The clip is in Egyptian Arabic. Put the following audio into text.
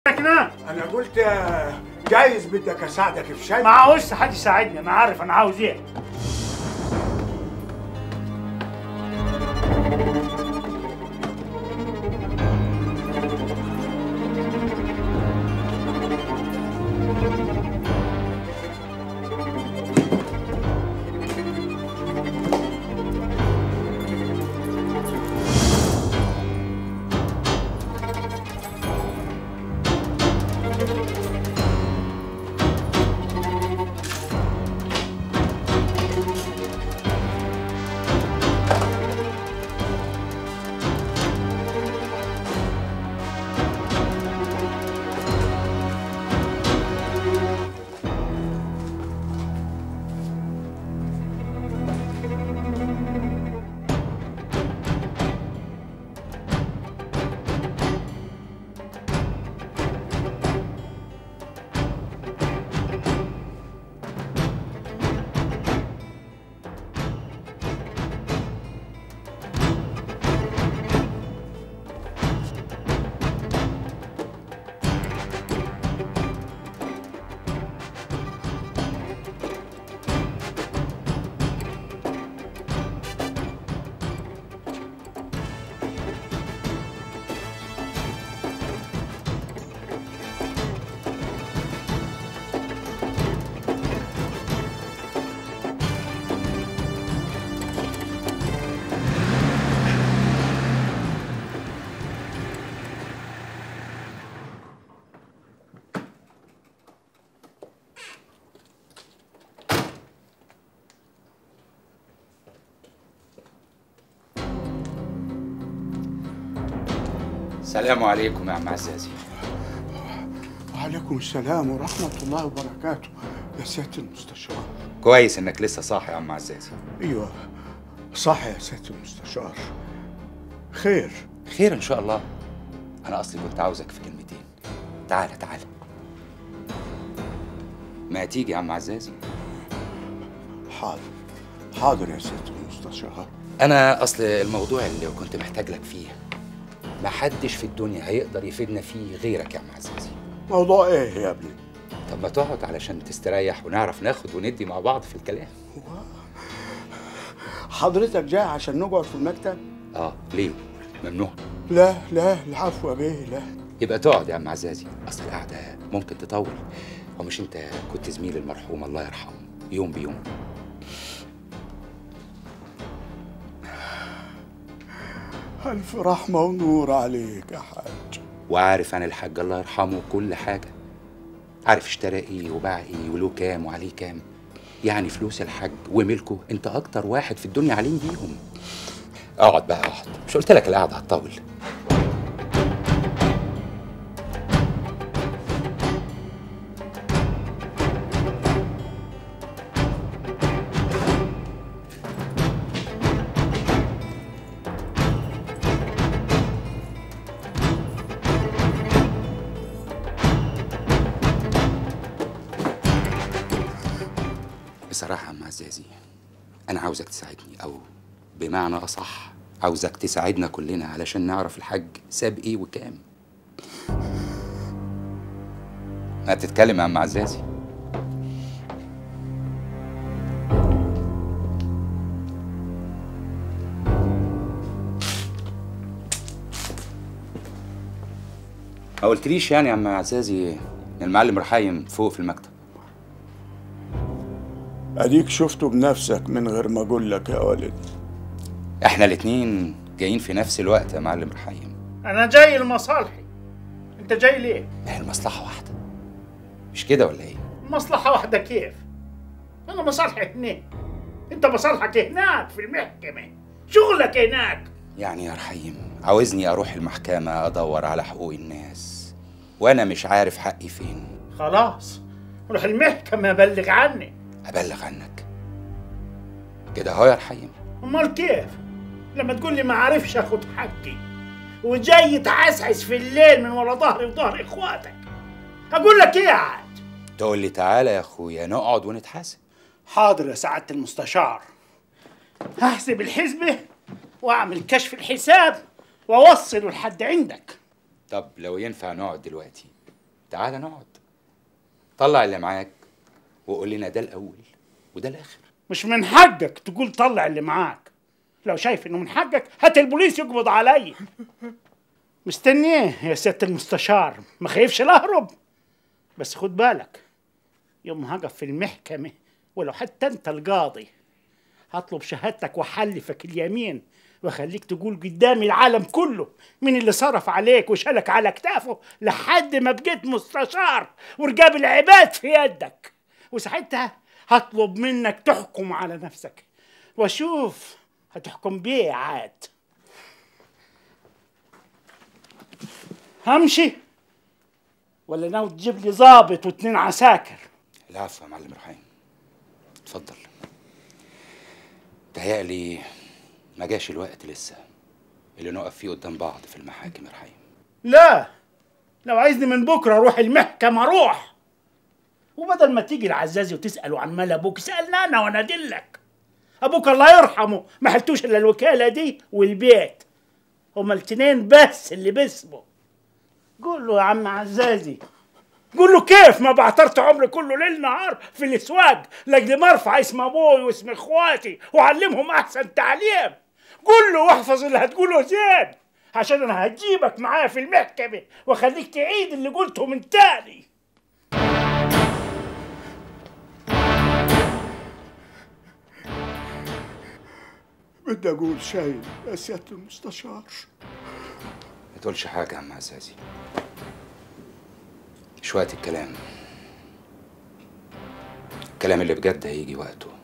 بدك نام انا قلت آه، جايز بدك اساعدك في شيء ما عاوزش حد يساعدني انا عارف انا عاوز ايه السلام عليكم يا عم عزازي وعليكم السلام ورحمه الله وبركاته يا سياده المستشار كويس انك لسه صاحي يا عم عزازي ايوه صح يا سياده المستشار خير خير ان شاء الله انا اصلي كنت عاوزك في كلمتين تعالى تعالى ما تيجي يا عم عزازي حاضر حاضر يا سياده المستشار انا اصل الموضوع اللي كنت محتاج لك فيه ما حدش في الدنيا هيقدر يفيدنا فيه غيرك يا عم عزازي موضوع ايه يا ابني طب ما تقعد علشان تستريح ونعرف ناخد وندي مع بعض في الكلام حضرتك جاي عشان نقعد في المكتب اه ليه ممنوع لا لا العفو يا بيه لا يبقى تقعد يا عم عزازي اصل القعده ممكن تطول ومش انت كنت زميل المرحوم الله يرحمه يوم بيوم الف رحمه ونور عليك يا حاج وعارف عن الحاج الله يرحمه كل حاجة عارف اشترى ايه وباع ايه وله كام وعليه كام يعني فلوس الحاج وملكه انت اكتر واحد في الدنيا عليم بيهم اقعد بقى اقعد مش قلت لك القعده هتطول بصراحة يا عم عزازي أنا عاوزك تساعدني أو بمعنى أصح عاوزك تساعدنا كلنا علشان نعرف الحاج ساب إيه وكام ما تتكلم يا عم عزازي ما قلتليش يعني يا عم عزازي إن المعلم رحايم فوق في المكتب اديك شفته بنفسك من غير ما اقول لك يا ولد احنا الاتنين جايين في نفس الوقت يا معلم رحايم انا جاي لمصالحي انت جاي ليه ما هي المصلحة واحدة مش كده ولا ايه؟ مصلحة واحدة كيف انا مصالحي هناك انت مصالحك هناك في المحكمة شغلك هناك يعني يا رحيم عاوزني اروح المحكمة ادور على حقوق الناس وانا مش عارف حقي فين خلاص روح المحكمة بلغ عني ابلغ عنك كده اهو يا رحيم امال كيف لما تقول لي ما عارفش اخد حقي وجاي تعسعس في الليل من ورا ظهري وظهر اخواتك اقول لك ايه عاد تقول لي تعالى يا اخويا نقعد ونتحاسب حاضر يا سعادة المستشار هحسب الحسبة واعمل كشف الحساب واوصله لحد عندك طب لو ينفع نقعد دلوقتي تعال نقعد طلع اللي معاك وقول لنا ده الاول وده الاخر مش من حقك تقول طلع اللي معاك لو شايف انه من حقك هات البوليس يقبض علي مستنيه يا سيادة المستشار ما خايفش اهرب بس خد بالك يوم هقف في المحكمة ولو حتى انت القاضي هطلب شهادتك وحلفك اليمين واخليك تقول قدامي العالم كله مين اللي صرف عليك وشالك على كتافه لحد ما بقيت مستشار ورقاب العباد في يدك وساعتها هطلب منك تحكم على نفسك واشوف هتحكم بيه عاد همشي ولا ناوي تجيب لي ظابط واتنين عساكر العفو يا معلم رحيم اتفضل تهيألي ما جاش الوقت لسه اللي نقف فيه قدام بعض في المحاكم يا رحيم لا لو عايزني من بكره اروح المحكمه اروح وبدل ما تيجي العزازي وتساله عن مال ابوك سالنا انا وانا ادلك ابوك الله يرحمه ما حلتوش الا الوكاله دي والبيت هما الاتنين بس اللي باسمه قول له يا عم عزازي قول له كيف ما بعترت عمري كله ليل نهار في الاسواق لاجل ما ارفع اسم ابوي واسم اخواتي واعلمهم احسن تعليم قول له واحفظ اللي هتقوله زين عشان انا هجيبك معايا في المحكمه واخليك تعيد اللي قلته من تاني بدي اقول شيء يا سياده المستشار ما تقولش حاجة يا عم عزازي مش وقت الكلام الكلام اللي بجد هيجي وقته